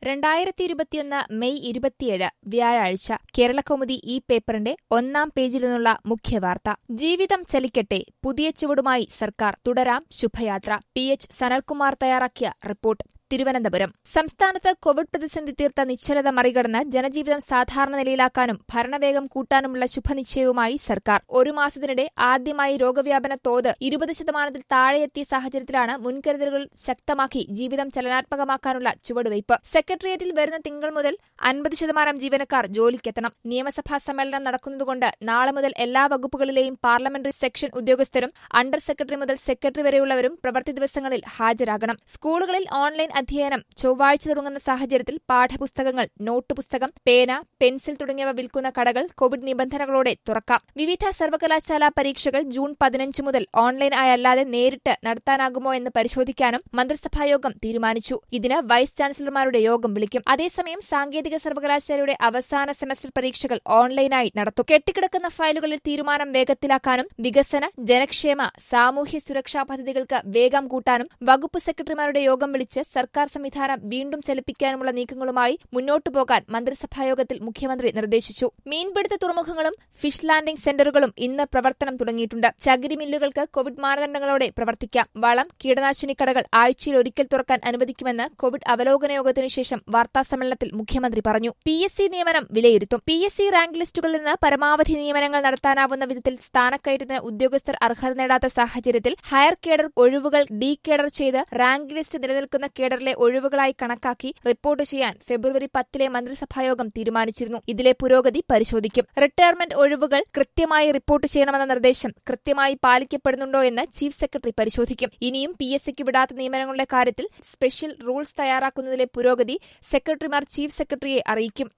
രണ്ടായിരത്തി ഇരുപത്തിയൊന്ന് മെയ് ഇരുപത്തിയേഴ് വ്യാഴാഴ്ച കേരളകൗമുദി ഈ പേപ്പറിന്റെ ഒന്നാം പേജിൽ നിന്നുള്ള മുഖ്യവാർത്ത ജീവിതം ചലിക്കട്ടെ പുതിയ ചുവടുമായി സർക്കാർ തുടരാം ശുഭയാത്ര പി എച്ച് സനൽകുമാർ തയ്യാറാക്കിയ റിപ്പോർട്ട് തിരുവനന്തപുരം സംസ്ഥാനത്ത് കോവിഡ് പ്രതിസന്ധി തീർത്ത നിശ്ചലത മറികടന്ന് ജനജീവിതം സാധാരണ നിലയിലാക്കാനും ഭരണവേഗം കൂട്ടാനുമുള്ള ശുഭനിശ്ചയവുമായി സർക്കാർ ഒരു മാസത്തിനിടെ ആദ്യമായി രോഗവ്യാപന തോത് ഇരുപത് ശതമാനത്തിൽ താഴെയെത്തിയ സാഹചര്യത്തിലാണ് മുൻകരുതലുകൾ ശക്തമാക്കി ജീവിതം ചലനാത്മകമാക്കാനുള്ള ചുവടുവയ്പ് സെക്രട്ടേറിയറ്റിൽ വരുന്ന തിങ്കൾ മുതൽ അൻപത് ശതമാനം ജീവനക്കാർ ജോലിക്കെത്തണം നിയമസഭാ സമ്മേളനം നടക്കുന്നതുകൊണ്ട് നാളെ മുതൽ എല്ലാ വകുപ്പുകളിലെയും പാർലമെന്ററി സെക്ഷൻ ഉദ്യോഗസ്ഥരും അണ്ടർ സെക്രട്ടറി മുതൽ സെക്രട്ടറി വരെയുള്ളവരും പ്രവൃത്തി ദിവസങ്ങളിൽ ഹാജരാകണം സ്കൂളുകളിൽ ഓൺലൈൻ അധ്യയനം ചൊവ്വാഴ്ച തുടങ്ങുന്ന സാഹചര്യത്തിൽ പാഠപുസ്തകങ്ങൾ നോട്ട് പുസ്തകം പേന പെൻസിൽ തുടങ്ങിയവ വിൽക്കുന്ന കടകൾ കോവിഡ് നിബന്ധനകളോടെ തുറക്കാം വിവിധ സർവകലാശാല പരീക്ഷകൾ ജൂൺ പതിനഞ്ച് മുതൽ ഓൺലൈൻ ആയല്ലാതെ നേരിട്ട് നടത്താനാകുമോ എന്ന് പരിശോധിക്കാനും മന്ത്രിസഭായോഗം തീരുമാനിച്ചു ഇതിന് വൈസ് ചാൻസലർമാരുടെ യോഗം വിളിക്കും അതേസമയം സാങ്കേതിക സർവകലാശാലയുടെ അവസാന സെമസ്റ്റർ പരീക്ഷകൾ ഓൺലൈനായി നടത്തും കെട്ടിക്കിടക്കുന്ന ഫയലുകളിൽ തീരുമാനം വേഗത്തിലാക്കാനും വികസന ജനക്ഷേമ സാമൂഹ്യ സുരക്ഷാ പദ്ധതികൾക്ക് വേഗം കൂട്ടാനും വകുപ്പ് സെക്രട്ടറിമാരുടെ യോഗം വിളിച്ച് സർക്കാർ സംവിധാനം വീണ്ടും ചലിപ്പിക്കാനുമുള്ള നീക്കങ്ങളുമായി മുന്നോട്ടു പോകാൻ മന്ത്രിസഭായോഗത്തിൽ മുഖ്യമന്ത്രി നിർദ്ദേശിച്ചു മീൻപിടുത്ത തുറമുഖങ്ങളും ഫിഷ് ലാൻഡിംഗ് സെന്ററുകളും ഇന്ന് പ്രവർത്തനം തുടങ്ങിയിട്ടുണ്ട് ചകിരി മില്ലുകൾക്ക് കോവിഡ് മാനദണ്ഡങ്ങളോടെ പ്രവർത്തിക്കാം വളം കീടനാശിനി കടകൾ ആഴ്ചയിൽ ഒരിക്കൽ തുറക്കാൻ അനുവദിക്കുമെന്ന് കോവിഡ് അവലോകന യോഗത്തിനു ശേഷം വാർത്താസമ്മേളനത്തിൽ മുഖ്യമന്ത്രി പറഞ്ഞു പി എസ് സി നിയമനം വിലയിരുത്തും പി എസ് സി റാങ്ക് ലിസ്റ്റുകളിൽ നിന്ന് പരമാവധി നിയമനങ്ങൾ നടത്താനാവുന്ന വിധത്തിൽ സ്ഥാനക്കയറ്റത്തിന് ഉദ്യോഗസ്ഥർ അർഹത നേടാത്ത സാഹചര്യത്തിൽ ഹയർ കേഡർ ഒഴിവുകൾ ഡീ കേഡർ ചെയ്ത് റാങ്ക് ലിസ്റ്റ് നിലനിൽക്കുന്ന കേഡറിലെ ഒഴിവുകളായി കണക്കാക്കി റിപ്പോർട്ട് ചെയ്യാൻ ഫെബ്രുവരി പത്തിലെ മന്ത്രിസഭായോഗം തീരുമാനിച്ചിരുന്നു ഇതിലെ പുരോഗതി പരിശോധിക്കും റിട്ടയർമെന്റ് ഒഴിവുകൾ കൃത്യമായി റിപ്പോർട്ട് ചെയ്യണമെന്ന നിർദ്ദേശം കൃത്യമായി പാലിക്കപ്പെടുന്നുണ്ടോ എന്ന് ചീഫ് സെക്രട്ടറി പരിശോധിക്കും ഇനിയും പി എസ് സിക്ക് വിടാത്ത നിയമനങ്ങളുടെ കാര്യത്തിൽ സ്പെഷ്യൽ റൂൾസ് തയ്യാറാക്കുന്നതിലെ പുരോഗതി സെക്രട്ടറിമാർ ചീഫ് സെക്രട്ടറിയെ അറിയിക്കും